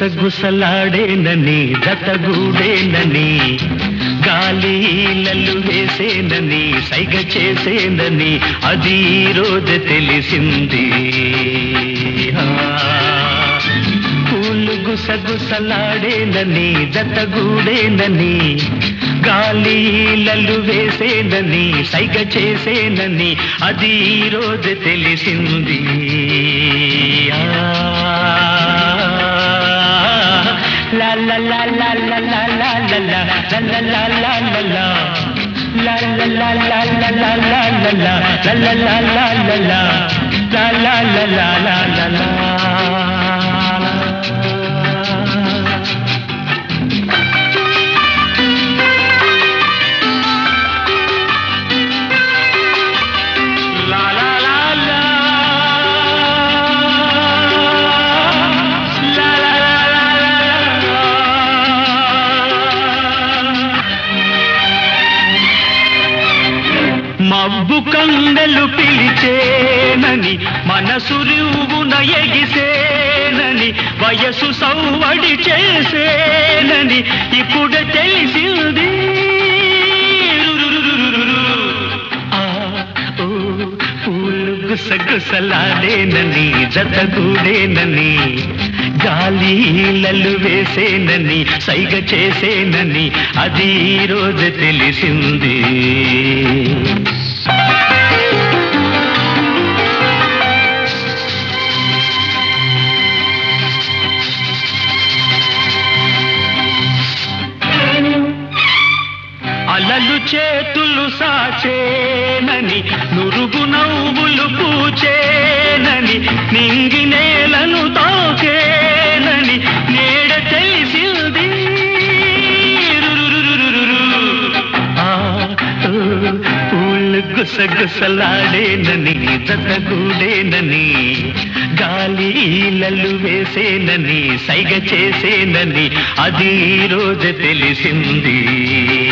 గుసగుసలాడేనని జతగూడేనని గాలిలలు వేసేనని సైగ చేసేనని అది ఈ రోజు తెలిసింది ఆ, పూలు గుసగుసలాడేనని జతగూడేనని గాలిలలు వేసేనని సైగ చేసేనని అది ఈ రోజు తెలిసింది ఆ, లా లా లా లా లా లా లా లా లా లా లా లా లా లా. లా లా లా లా లా లా లా లా లా. లా లా లా లా లా లా. లా లా లా లా లా లా లా. లా లా లా లా. లా లా లా లా లా. మబ్బు కండలు పిలిచేనని మనసు రివున ఎగిసేనని వయసు సౌవడి చేసేనని ఇప్పుడు తెలిసింది ఆ, ఓ, పూలు గుసగుసలాడేనని జతగూడేనని గాలిలలు వేసేనని సైగ చేసేనని అది ఈ రోజు తెలిసింది అలలు చేతులు సాచేనని నురుగు నవ్వులు పూచేనని నింగి నేలను తాకేనని నేడ తెలిసింది రురురురురురు. ఆ, ఓ, పూలు గుసగుసలాడేనని జతగూడేనని గాలిలలు వేసేనని సైగ చేసేనని అది ఈ రోజు తెలిసింది